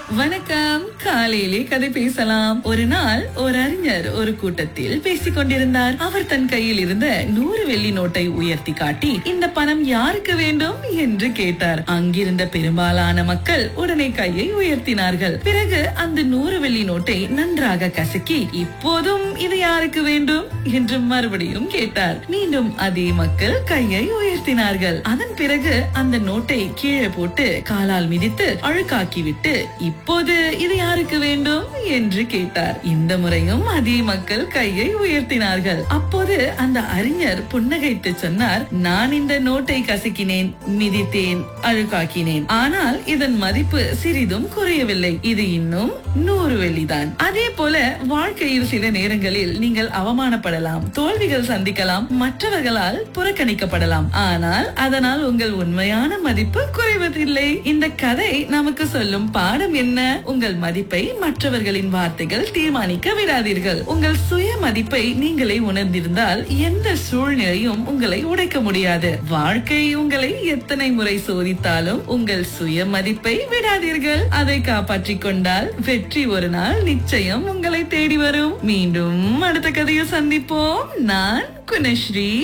வணக்கம் காலையிலே கதை பேசலாம் ஒரு நாள் ஒரு அறிஞர் ஒரு கூட்டத்தில் பேசிக் கொண்டிருந்தார் அவர் தன் கையில் இருந்த நூறு வெள்ளி நோட்டை உயர்த்தி காட்டி இந்த பணம் யாருக்கு வேண்டும் என்று கேட்டார் அங்கிருந்த பெரும்பாலான மக்கள் உடனே கையை உயர்த்தினார்கள் பிறகு அந்த நூறு வெள்ளி நோட்டை நன்றாக கசக்கி இப்போதும் இது யாருக்கு வேண்டும் என்று மறுபடியும் கேட்டார் மீண்டும் அதே மக்கள் கையை உயர்த்தினார்கள் அதன் பிறகு அந்த நோட்டை கீழே போட்டு காலால் மிதித்து அழுக்காக்கிவிட்டு இப்போது இது யாருக்கு வேண்டும் என்று கேட்டார் இந்த முறையும் அதே மக்கள் கையை உயர்த்தினார்கள் அப்போது அந்த அறிஞர் புன்னகைத்து சொன்னார் நான் இந்த நோட்டை கசக்கினேன் மிதித்தேன் அழுக்காக்கினேன் ஆனால் இதன் மதிப்பு சிறிதும் குறையவில்லை இது இன்னும் நூறு வெள்ளிதான் அதே போல வாழ்க்கையில் சில நேரங்களில் நீங்கள் அவமானப்படலாம் தோல்விகள் சந்திக்கலாம் மற்றவர்களால் புறக்கணிக்கப்படலாம் ஆனால் அதனால் உங்கள் உண்மையான மதிப்பு குறைவதில்லை இந்த கதை நமக்கு சொல்லும் பாடம் என்ன உங்கள் மதிப்பை மற்றவர்களின் வார்த்தைகள் தீர்மானிக்க விடாதீர்கள் உங்கள் சுய மதிப்பை நீங்களே உணர்ந்திருந்தால் எந்த சூழ்நிலையும் உங்களை உடைக்க முடியாது வாழ்க்கை உங்களை எத்தனை முறை சோதித்தாலும் உங்கள் சுய மதிப்பை விடாதீர்கள் அதை காப்பாற்றிக் கொண்டால் வெற்றி ஒரு நாள் நிச்சயம் உங்களை தேடி வரும் மீண்டும் அடுத்த கதையில் சந்திப்போம் நான் குணஸ்ரீ